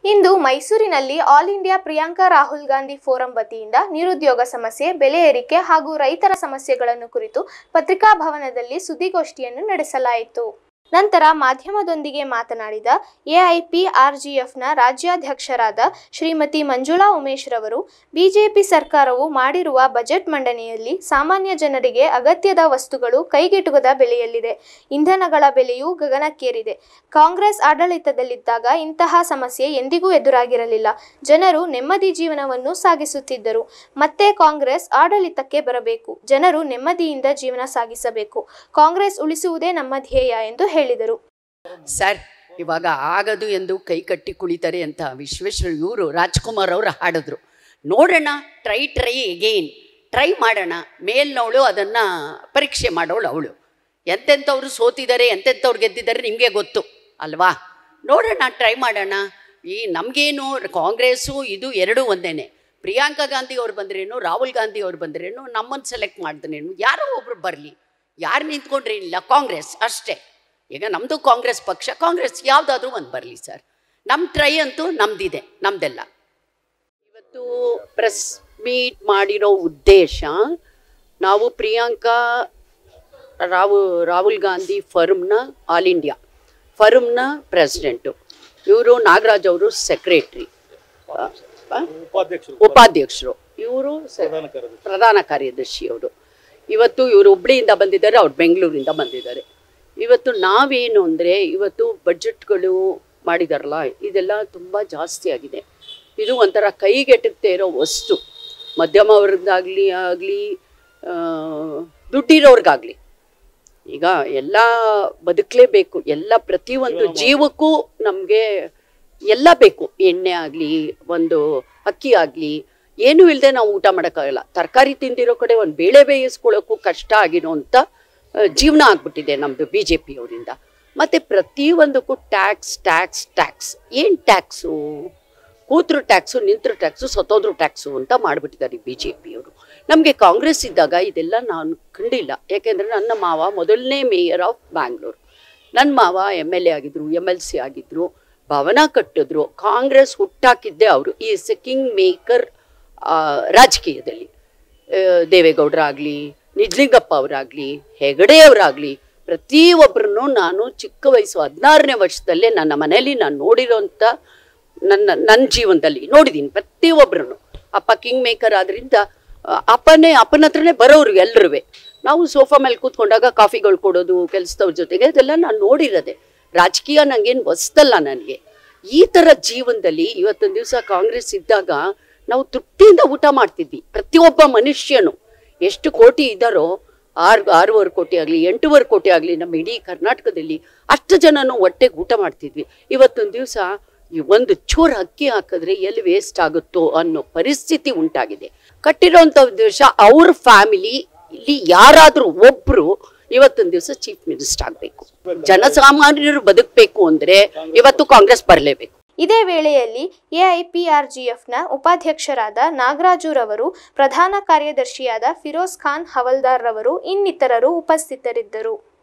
ಇಂದು ಮೈಸೂರಿನಲ್ಲಿ all India Priyanka Rahul Gandhi forum ವತಿಯಿಂದ ನಿರುದ್ಯೋಗ ಸಮಸ್ಯೆ ಬೆಲೆ ಏರಿಕೆ ಹಾಗೂ ರೈತರ ಸಮಸ್ಯೆಗಳನ್ನು ಕುರಿತು ಪತ್ರಿಕಾ ಭವನದಲ್ಲಿ ಸುದ್ದಿಗೋಷ್ಠಿಯನ್ನು ನಡೆಸಲಾಯಿತು ನಂತರ ಮಾಧ್ಯಮದೊಂದಿಗೆ ಮಾತನಾಡಿದ ಎಐಪಿಆರ್ಜಿಎಫ್ನ ರಾಜ್ಯಾಧ್ಯಕ್ಷರಾದ ಶ್ರೀಮತಿ ಮಂಜುಳಾ ಉಮೇಶ್ ರವರು ಬಿಜೆಪಿ ಸರ್ಕಾರವು ಮಾಡಿರುವ ಬಜೆಟ್ ಮಂಡನೆಯಲ್ಲಿ ಸಾಮಾನ್ಯ ಜನರಿಗೆ ಅಗತ್ಯದ ವಸ್ತುಗಳು ಕೈಗೆಟುಕದ ಬೆಲೆಯಲ್ಲಿದೆ ಇಂಧನಗಳ ಬೆಲೆಯೂ ಗಗನಕ್ಕೇರಿದೆ ಕಾಂಗ್ರೆಸ್ ಆಡಳಿತದಲ್ಲಿದ್ದಾಗ ಇಂತಹ ಸಮಸ್ಯೆ ಎಂದಿಗೂ ಎದುರಾಗಿರಲಿಲ್ಲ ಜನರು ನೆಮ್ಮದಿ ಜೀವನವನ್ನು ಸಾಗಿಸುತ್ತಿದ್ದರು ಮತ್ತೆ ಕಾಂಗ್ರೆಸ್ ಆಡಳಿತಕ್ಕೆ ಬರಬೇಕು ಜನರು ನೆಮ್ಮದಿಯಿಂದ ಜೀವನ ಸಾಗಿಸಬೇಕು ಕಾಂಗ್ರೆಸ್ ಉಳಿಸುವುದೇ ನಮ್ಮ ಧ್ಯೇಯ ಎಂದು ಹೇಳಿದರು ಸರ್ ಇವಾಗ ಆಗದು ಎಂದು ಕೈ ಕಟ್ಟಿ ಕುಳಿತಾರೆ ಅಂತ ವಿಶ್ವೇಶ್ವರ ಇವರು ರಾಜ್ಕುಮಾರ್ ಅವರು ಹಾಡಿದ್ರು ನೋಡೋಣ ಟ್ರೈ ಟ್ರೈ ಎಗೇನ್ ಟ್ರೈ ಮಾಡೋಣ ಮೇಲ್ನವಳು ಅದನ್ನು ಪರೀಕ್ಷೆ ಮಾಡೋಳು ಅವಳು ಎಂತೆಂಥವ್ರು ಸೋತಿದ್ದಾರೆ ಎಂತೆಂಥವ್ರು ಗೆದ್ದಿದ್ದಾರೆ ನಿಮಗೆ ಗೊತ್ತು ಅಲ್ವಾ ನೋಡೋಣ ಟ್ರೈ ಮಾಡೋಣ ಈ ನಮಗೇನು ಕಾಂಗ್ರೆಸ್ಸು ಇದು ಎರಡೂ ಒಂದೇನೆ ಪ್ರಿಯಾಂಕಾ ಗಾಂಧಿ ಅವ್ರು ಬಂದ್ರೇನು ರಾಹುಲ್ ಗಾಂಧಿ ಅವ್ರು ಬಂದ್ರೇನು ನಮ್ಮನ್ನು ಸೆಲೆಕ್ಟ್ ಮಾಡಿದ್ರೇನು ಯಾರೋ ಒಬ್ರು ಬರಲಿ ಯಾರು ನಿಂತ್ಕೊಂಡ್ರೆ ಇಲ್ಲ ಕಾಂಗ್ರೆಸ್ ಅಷ್ಟೇ ಈಗ ನಮ್ಮದು ಕಾಂಗ್ರೆಸ್ ಪಕ್ಷ ಕಾಂಗ್ರೆಸ್ ಯಾವುದಾದ್ರೂ ಒಂದು ಬರಲಿ ಸರ್ ನಮ್ಮ ಟ್ರೈ ಅಂತೂ ನಮ್ದಿದೆ ನಮ್ದೆಲ್ಲ ಇವತ್ತು ಪ್ರೆಸ್ ಮೀಟ್ ಮಾಡಿರೋ ಉದ್ದೇಶ ನಾವು ಪ್ರಿಯಾಂಕಾ ರಾವು ರಾಹುಲ್ ಗಾಂಧಿ ಫರ್ಮ್ನ ಆಲ್ ಇಂಡಿಯಾ ಫರ್ಮ್ನ ಪ್ರೆಸಿಡೆಂಟು ಇವರು ನಾಗರಾಜ್ ಅವರು ಸೆಕ್ರೆಟ್ರಿ ಉಪಾಧ್ಯಕ್ಷರು ಉಪಾಧ್ಯಕ್ಷರು ಇವರು ಪ್ರಧಾನ ಕಾರ್ಯದರ್ಶಿ ಪ್ರಧಾನ ಕಾರ್ಯದರ್ಶಿ ಅವರು ಇವತ್ತು ಇವರು ಹುಬ್ಳಿಯಿಂದ ಬಂದಿದ್ದಾರೆ ಅವ್ರು ಬೆಂಗಳೂರಿಂದ ಬಂದಿದ್ದಾರೆ ಇವತ್ತು ನಾವೇನು ಅಂದರೆ ಇವತ್ತು ಬಡ್ಜೆಟ್ಗಳು ಮಾಡಿದಾರಲ್ಲ ಇದೆಲ್ಲ ತುಂಬ ಜಾಸ್ತಿ ಆಗಿದೆ ಇದು ಒಂಥರ ಕೈಗೆಟುತ್ತೆ ಇರೋ ವಸ್ತು ಮಧ್ಯಮ ವರ್ಗದಾಗಲಿ ಆಗಲಿ ದುಡ್ಡಿರೋರ್ಗಾಗಲಿ ಈಗ ಎಲ್ಲ ಬದುಕಲೇಬೇಕು ಎಲ್ಲ ಪ್ರತಿಯೊಂದು ಜೀವಕ್ಕೂ ನಮಗೆ ಎಲ್ಲ ಬೇಕು ಎಣ್ಣೆ ಆಗಲಿ ಒಂದು ಅಕ್ಕಿ ಆಗಲಿ ಏನೂ ಇಲ್ಲದೆ ನಾವು ಊಟ ಮಾಡೋಕ್ಕಾಗಲ್ಲ ತರಕಾರಿ ತಿಂದಿರೋ ಕಡೆ ಒಂದು ಬೇಳೆ ಬೇಯಿಸ್ಕೊಳ್ಳೋಕ್ಕೂ ಕಷ್ಟ ಆಗಿರೋಂಥ ಆ, ಜೀವನ ಆಗ್ಬಿಟ್ಟಿದೆ ನಮ್ಮದು ಬಿ ಜೆ ಪಿಯವರಿಂದ ಮತ್ತು ಪ್ರತಿಯೊಂದಕ್ಕೂ ಟ್ಯಾಕ್ಸ್ ಟ್ಯಾಕ್ಸ್ ಟ್ಯಾಕ್ಸ್ ಏನು ಟ್ಯಾಕ್ಸು ಕೂತ್ರು ಟ್ಯಾಕ್ಸು ನಿಂತರು ಟ್ಯಾಕ್ಸು ಸತ್ತೋದ್ರು ಟ್ಯಾಕ್ಸು ಅಂತ ಮಾಡಿಬಿಟ್ಟಿದ್ದಾರೆ ಬಿ ಜೆ ಪಿಯವರು ನಮಗೆ ಕಾಂಗ್ರೆಸ್ ಇದ್ದಾಗ ಇದೆಲ್ಲ ನಾನು ಕಂಡಿಲ್ಲ ಯಾಕೆಂದರೆ ನನ್ನ ಮಾವ ಮೊದಲನೇ ಮೇಯರ್ ಆಫ್ ಬ್ಯಾಂಗ್ಳೂರು ನನ್ನ ಮಾವ ಎಮ್ ಎಲ್ ಎ ಆಗಿದ್ರು ಎಮ್ ಎಲ್ ಸಿ ಆಗಿದ್ರು ಭವನ ಕಟ್ಟಿದ್ರು ಕಾಂಗ್ರೆಸ್ ಹುಟ್ಟಾಕಿದ್ದೆ ಅವರು ಈ ಕಿಂಗ್ ಮೇಕರ್ ರಾಜಕೀಯದಲ್ಲಿ ಆ, ದೇವೇಗೌಡರಾಗಲಿ ನಿಜಲಿಂಗಪ್ಪ ಅವರಾಗಲಿ ಹೆಗಡೆ ಅವರಾಗಲಿ ಪ್ರತಿಯೊಬ್ಬರನ್ನು ನಾನು ಚಿಕ್ಕ ವಯಸ್ಸು ಹದಿನಾರನೇ ವರ್ಷದಲ್ಲೇ ನನ್ನ ಮನೆಯಲ್ಲಿ ನಾನು ನೋಡಿರೋಂಥ ನನ್ನ ನನ್ನ ಜೀವನದಲ್ಲಿ ನೋಡಿದ್ದೀನಿ ಪ್ರತಿಯೊಬ್ಬರನ್ನು ಅಪ್ಪ ಕಿಂಗ್ ಮೇಕರ್ ಆದ್ರಿಂದ ಆ, ಅಪ್ಪನೇ ಅಪ್ಪನ ಹತ್ರನೇ ಬರೋರು ಎಲ್ಲರೂ ನಾವು ಸೋಫಾ ಮೇಲೆ ಕೂತ್ಕೊಂಡಾಗ ಕಾಫಿಗಳು ಕೊಡೋದು ಕೆಲಸದವ್ರ ಜೊತೆಗೆ ಇದೆಲ್ಲ ನಾನು ನೋಡಿರೋದೆ ರಾಜಕೀಯ ನಂಗೇನು ಹೊಸ್ತಲ್ಲ ನನಗೆ ಈ ಥರ ಜೀವನದಲ್ಲಿ ಇವತ್ತೊಂದು ದಿವಸ ಕಾಂಗ್ರೆಸ್ ಇದ್ದಾಗ ನಾವು ತೃಪ್ತಿಯಿಂದ ಊಟ ಮಾಡ್ತಿದ್ವಿ ಪ್ರತಿಯೊಬ್ಬ ಮನುಷ್ಯನು ಎಷ್ಟು ಕೋಟಿ ಇದ್ದಾರೋ ಆರು ಆರೂವರೆ ಕೋಟಿ ಆಗಲಿ ಎಂಟೂವರೆ ಕೋಟಿ ಆಗಲಿ ನಮ್ಮ ಇಡೀ ಕರ್ನಾಟಕದಲ್ಲಿ ಅಷ್ಟು ಜನನು ಹೊಟ್ಟೆಗೆ ಊಟ ಮಾಡ್ತಿದ್ವಿ ಇವತ್ತೊಂದು ದಿವಸ ಈ ಒಂದು ಚೂರು ಅಕ್ಕಿ ಹಾಕಿದ್ರೆ ಎಲ್ಲಿ ವೇಸ್ಟ್ ಆಗುತ್ತೋ ಅನ್ನೋ ಪರಿಸ್ಥಿತಿ ಉಂಟಾಗಿದೆ ಕಟ್ಟಿರೋಂಥ ಉದ್ದೇಶ ಅವ್ರ ಫ್ಯಾಮಿಲಿ ಇಲ್ಲಿ ಯಾರಾದರೂ ಒಬ್ಬರು ಇವತ್ತೊಂದು ದಿವಸ ಚೀಫ್ ಮಿನಿಸ್ಟರ್ ಆಗಬೇಕು ಜನಸಾಮಾನ್ಯರು ಬದುಕಬೇಕು ಅಂದರೆ ಇವತ್ತು ಕಾಂಗ್ರೆಸ್ ಬರಲೇಬೇಕು ಇದೇ ವೇಳೆಯಲ್ಲಿ ಎಐಪಿಆರ್ಜಿಎಫ್ನ ಉಪಾಧ್ಯಕ್ಷರಾದ ನಾಗರಾಜುರವರು ಪ್ರಧಾನ ಕಾರ್ಯದರ್ಶಿಯಾದ ಫಿರೋಜ್ ಖಾನ್ ಹವಲ್ದಾರ್ ರವರು ಇನ್ನಿತರರು ಉಪಸ್ಥಿತರಿದ್ದರು